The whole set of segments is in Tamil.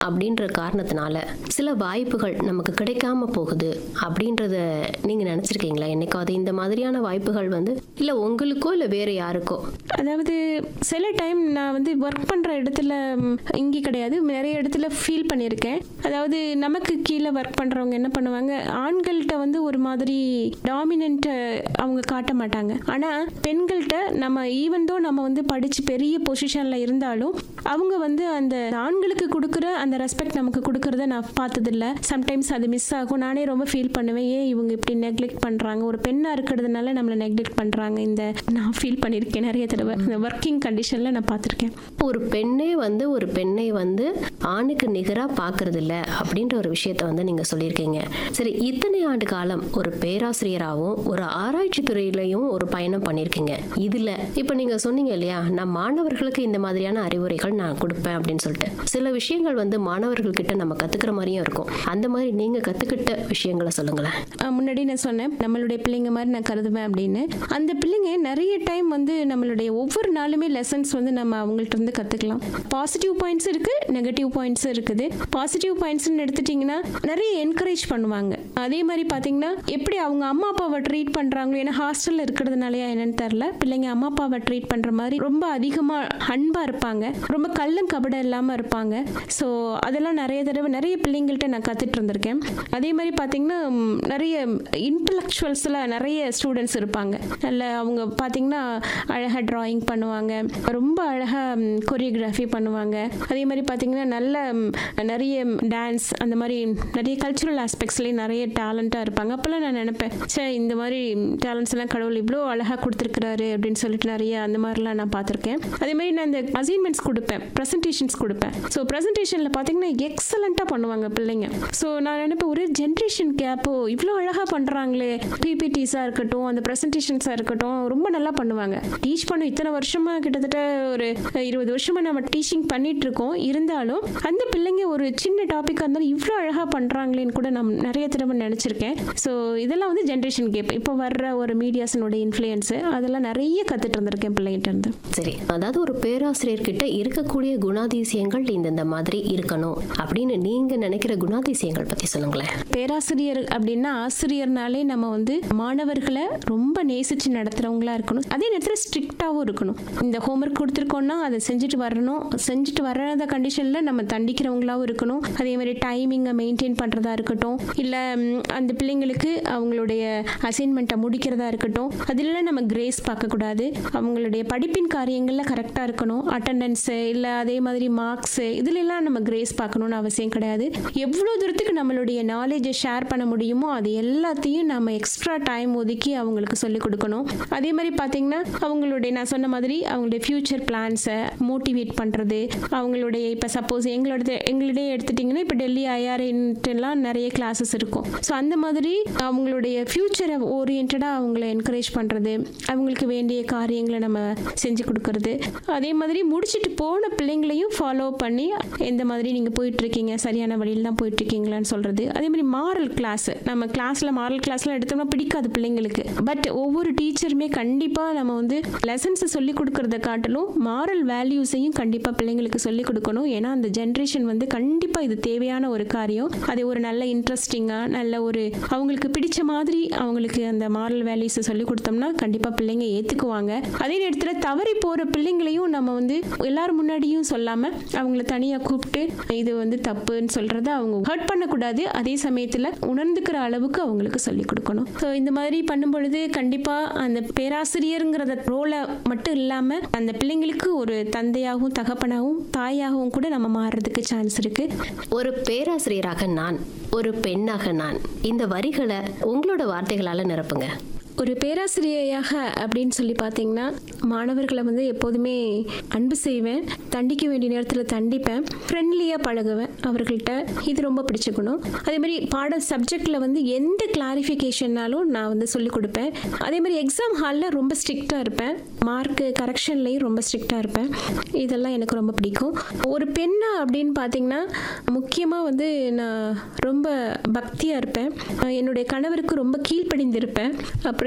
அப்படின்ற காரணத்தினால சில வாய்ப்புகள் நமக்கு கிடைக்காம போகுது அப்படின்றத நீங்க நினைச்சிருக்கீங்களா என்னைக்காவது இந்த மாதிரியான வாய்ப்புகள் வந்து இல்ல உங்களுக்கோ இல்ல வேற யாருக்கோ அதாவது சில டைம் நான் வந்து ஒர்க் பண்ணுற இடத்துல ம், இங்கே கிடையாது நிறைய இடத்துல ஃபீல் பண்ணியிருக்கேன் அதாவது நமக்கு கீழே ஒர்க் பண்ணுறவங்க என்ன பண்ணுவாங்க ஆண்கள்கிட்ட வந்து ஒரு மாதிரி டாமினண்ட்டை அவங்க காட்ட மாட்டாங்க ஆனால் பெண்கள்கிட்ட நம்ம ஈவன் தோ நம்ம வந்து படித்து பெரிய பொசிஷனில் இருந்தாலும் அவங்க வந்து அந்த ஆண்களுக்கு கொடுக்குற அந்த ரெஸ்பெக்ட் நமக்கு கொடுக்கறத நான் பார்த்ததில்ல சம்டைம்ஸ் அது மிஸ் ஆகும் நானே ரொம்ப ஃபீல் பண்ணுவேன் ஏன் இவங்க இப்படி நெக்லெக்ட் பண்ணுறாங்க ஒரு பெண்ணாக இருக்கிறதுனால நம்மளை நெக்லெக்ட் பண்ணுறாங்க இந்த நான் ஃபீல் பண்ணியிருக்கேன் நிறைய தடவை இந்த ஒர்க்கிங் கண்டிஷனில் நான் பார்த்துருக்கேன் ஒரு பெண்ணே வந்து ஒரு பெண்ணை வந்து ஆணுக்கு நிகரா பார்க்கறது இல்ல அப்படின்ற ஒரு விஷயத்த வந்து நீங்க சொல்லியிருக்கீங்க சரி இத்தனை ஆண்டு காலம் ஒரு பேராசிரியராகவும் ஒரு ஆராய்ச்சி துறையிலையும் ஒரு பயணம் பண்ணியிருக்கீங்க இதுல இப்ப நீங்க சொன்னீங்க இல்லையா நான் மாணவர்களுக்கு இந்த மாதிரியான அறிவுரைகள் நான் கொடுப்பேன் அப்படின்னு சொல்லிட்டு சில விஷயங்கள் வந்து மாணவர்கள் கிட்ட நம்ம கத்துக்கிற மாதிரியும் இருக்கும் அந்த மாதிரி நீங்க கத்துக்கிட்ட விஷயங்களை சொல்லுங்களேன் ஆஹ் முன்னாடி நான் சொன்னேன் நம்மளுடைய பிள்ளைங்க மாதிரி நான் கருதுவேன் அப்படின்னு அந்த பிள்ளைங்க நிறைய டைம் வந்து நம்மளுடைய ஒவ்வொரு நாளுமே லெசன்ஸ் வந்து நம்ம அவங்கள்ட்ட இருந்து கற்றுக்கலாம் பாசிட்டிவ் பாயிண்ட்ஸ் இருக்குது நெகட்டிவ் பாயிண்ட்ஸ் இருக்குது பாசிட்டிவ் பாயிண்ட்ஸ்னு எடுத்துட்டிங்கன்னா நிறைய என்கரேஜ் பண்ணுவாங்க அதே மாதிரி பார்த்தீங்கன்னா எப்படி அவங்க அம்மா அப்பாவை ட்ரீட் பண்ணுறாங்களோ ஏன்னா ஹாஸ்டலில் இருக்கிறதுனாலயா என்னன்னு தெரில பிள்ளைங்க அம்மா அப்பாவை ட்ரீட் பண்ணுற மாதிரி ரொம்ப அதிகமாக அன்பாக இருப்பாங்க ரொம்ப கள்ளம் கபடம் இல்லாமல் இருப்பாங்க ஸோ அதெல்லாம் நிறைய தடவை நிறைய பிள்ளைங்கள்ட்ட நான் கற்றுட்டு இருந்திருக்கேன் அதே மாதிரி பார்த்தீங்கன்னா ம், நிறைய இன்டலெக்சுவல்ஸில் நிறைய ஸ்டூடெண்ட்ஸ் இருப்பாங்க நல்ல அவங்க பார்த்தீங்கன்னா அழகாக ட்ராயிங் பண்ணுவாங்க ரொம்ப அழகாக கொரியோகிராஃபி பண்ணுவாங்க அதே மாதிரி பார்த்தீங்கன்னா நல்ல ம், நிறைய டான்ஸ் அந்த மாதிரி நிறைய கல்ச்சுரல் ஆஸ்பெக்ட்ஸ்லேயும் நிறைய டேலண்ட்டாக இருப்பாங்க அப்போல்லாம் நான் நினைப்பேன் சே இந்த மாதிரி டேலண்ட்ஸ் எல்லாம் கடவுள் இவ்வளோ அழகாக கொடுத்துருக்குறாரு அப்படின்னு சொல்லிட்டு நிறைய அந்த மாதிரிலாம் நான் பார்த்துருக்கேன் அதே மாதிரி நான் இந்த அசைன்மெண்ட்ஸ் கொடுப்பேன் ப்ரெசன்டேஷன்ஸ் கொடுப்பேன் ஸோ ப்ரெசன்டேஷனில் பார்த்தீங்கன்னா எக்ஸலண்ட்டாக பண்ணுவாங்க பிள்ளைங்க ஸோ நான் நினைப்பேன் ஒரே ஜென்ரேஷன் கேப்போ இவ்வளோ அழகாக பண்ணுறாங்களே பிபிடிஸாக இருக்கட்டும் அந்த ப்ரெசன்டேஷன்ஸாக இருக்கட்டும் ரொம்ப நல்லா பண்ணுவாங்க டீச் பண்ண இத்தனை வருஷமா கிட்டத்தட்ட ஒரு இருபது வருஷமா நம்ம டீச்சிங் பண்ணிட்டு இருக்கோம் இருந்தாலும் அந்த பிள்ளைங்க ஒரு சின்ன டாப்பிக்காக இருந்தாலும் இவ்வளோ அழகாக பண்ணுறாங்களேன்னு கூட நான் நிறைய தடவை நினச்சிருக்கேன் ஸோ இதெல்லாம் வந்து ஜென்ரேஷன் கேப் இப்போ வர்ற ஒரு மீடியாஸினுடைய இன்ஃப்ளூயன்ஸு அதெல்லாம் நிறைய கற்றுட்டு இருந்திருக்கேன் பிள்ளைங்கிட்ட இருந்து சரி அதாவது ஒரு பேராசிரியர் கிட்ட இருக்கக்கூடிய குணாதிசயங்கள் இந்த மாதிரி இருக்கணும் அப்படின்னு நீங்க நினைக்கிற குணாதிசயங்கள் பத்தி சொல்லுங்களேன் பேராசிரியர் அப்படின்னா ஆசிரியர்னாலே நம்ம வந்து மாணவர்களை ரொம்ப நேசிச்சு நடத்துறவங்களா இருக்கணும் அதே நேரத்தில் ஸ்ட்ரிக்டாகவும் இருக்கணும் இந்த ஹோம்ஒர்க் கொடுத்துருக்கோம்னா அதை செஞ்சுட்டு வரணும் செஞ்சுட்டு வராத கண்டிஷனில் நம்ம தண்டிக்கிறவங்களாவும் இருக்கணும் அதே மாதிரி டைமிங்கை மெயின்டைன் பண்ணுறதா இருக்கட்டும் இல்லை அந்த பிள்ளைங்களுக்கு அவங்களுடைய அசைன்மெண்ட்டை முடிக்கிறதா இருக்கட்டும் அதிலெல்லாம் நம்ம கிரேஸ் பார்க்கக்கூடாது அவங்களுடைய படிப்பின் காரியங்களில் கரெக்டாக இருக்கணும் அட்டண்டன்ஸு இல்லை அதே மாதிரி மார்க்ஸு இதுலெல்லாம் நம்ம கிரேஸ் பார்க்கணும்னு அவசியம் கிடையாது எவ்வளோ தூரத்துக்கு நம்மளுடைய நாலேஜை ஷேர் பண்ண முடியுமோ அது எல்லாத்தையும் நம்ம எக்ஸ்ட்ரா டைம் ஒதுக்கி அவங்களுக்கு சொல்லிக் கொடுக்கணும் அதே மாதிரி பார்த்தீங்கன்னா அவங்களுடைய நான் சொன்ன மாதிரி அவங்களுடைய ஃப்யூச்சர் பிளான்ஸை மோட்டிவேட் பண்ணுறது அவங்களுடைய இப்போ சப்போஸ் எங்களோட எங்களிடையே எடுத்துட்டிங்கன்னா இப்போ டெல்லி ஐஆர்என்ட்டுலாம் நிறைய கிளாஸஸ் இருக்கும் ஸோ அந்த மாதிரி அவங்களுடைய ஃப்யூச்சரை ஓரியன்டாக அவங்கள என்கரேஜ் பண்ணுறது அவங்களுக்கு வேண்டிய காரியங்களை நம்ம செஞ்சு கொடுக்கறது அதே மாதிரி முடிச்சுட்டு போன பிள்ளைங்களையும் ஃபாலோ பண்ணி எந்த மாதிரி நீங்கள் போயிட்டுருக்கீங்க சரியான வழியில் தான் போயிட்டுருக்கீங்களான்னு சொல்கிறது அதே மாதிரி மாரல் கிளாஸ் நம்ம கிளாஸில் மாரல் கிளாஸ்லாம் எடுத்தோம்னா பிடிக்காது பிள்ளைங்களுக்கு பட் ஒவ்வொரு டீச்சருமே கண்டிப்பாக நம்ம வந்து லெசன்ஸை சொல்லி கொடுக்கறத காட்டிலும் மாரல் வேல்யூஸையும் கண்டிப்பாக பிள்ளைங்களுக்கு சொல்லி கொடுக்கணும் ஏன்னா அந்த ஜென்ரேஷன் வந்து கண்டிப்பாக இது தேவையான ஒரு காரியம் அது ஒரு நல்ல இன்ட்ரெஸ்டிங்காக நல்ல ஒரு அவங்களுக்கு பிடிச்ச மாதிரி அவங்களுக்கு அந்த மாரல் வேல்யூஸை சொல்லி கொடுத்தோம்னா கண்டிப்பாக பிள்ளைங்க ஏற்றுக்குவாங்க அதே நேரத்தில் தவறி போகிற பிள்ளைங்களையும் நம்ம வந்து எல்லாரும் முன்னாடியும் சொல்லாமல் அவங்கள தனியாக கூப்பிட்டு இது வந்து தப்புன்னு சொல்கிறத அவங்க ஹர்ட் பண்ணக்கூடாது அதே சமயத்தில் உணர்ந்துக்கிற அளவுக்கு அவங்களுக்கு சொல்லிக் கொடுக்கணும் ஸோ இந்த மாதிரி பண்ணும் பொழுது கண்டிப்பாக அந்த பேராசிரியருங்கிறத ரோலை மட்டும் இல்லாமல் அந்த பிள்ளைங்களுக்கு ஒரு தந்தையாகவும் தகப்பனாகவும் தாயாகவும் கூட நம்ம மாறுறதுக்கு சான்ஸ் இருக்குது ஒரு பேராசிரியராக நான் ஒரு பெண்ணாக நான் இந்த வரிகளை உங்களோட வார்த்தைகளால நிரப்புங்க ஒரு பேராசிரியையாக அப்படின்னு சொல்லி பார்த்தீங்கன்னா மாணவர்களை வந்து எப்போதுமே அன்பு செய்வேன் தண்டிக்க வேண்டிய நேரத்தில் தண்டிப்பேன் ஃப்ரெண்ட்லியாக பழகுவேன் அவர்கள்ட்ட இது ரொம்ப பிடிச்ச குணம் அதே மாதிரி பாட சப்ஜெக்டில் வந்து எந்த கிளாரிஃபிகேஷன்னாலும் நான் வந்து சொல்லிக் கொடுப்பேன் அதே மாதிரி எக்ஸாம் ஹாலில் ரொம்ப ஸ்ட்ரிக்டாக இருப்பேன் மார்க்கு கரெக்ஷன்லேயும் ரொம்ப ஸ்ட்ரிக்டாக இருப்பேன் இதெல்லாம் எனக்கு ரொம்ப பிடிக்கும் ஒரு பெண்ணா அப்படின்னு பார்த்தீங்கன்னா முக்கியமாக வந்து நான் ரொம்ப பக்தியாக இருப்பேன் என்னுடைய கணவருக்கு ரொம்ப கீழ்ப்படிந்திருப்பேன் அப்புறம்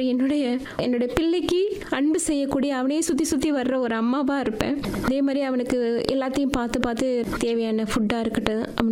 அப்புறம் என்னுடைய என்னுடைய பிள்ளைக்கு அன்பு செய்யக்கூடிய அவனையே சுற்றி சுற்றி வர்ற ஒரு அம்மாவாக இருப்பேன் அதே மாதிரி அவனுக்கு எல்லாத்தையும் பார்த்து பார்த்து தேவையான ஃபுட்டாக இருக்கட்டும்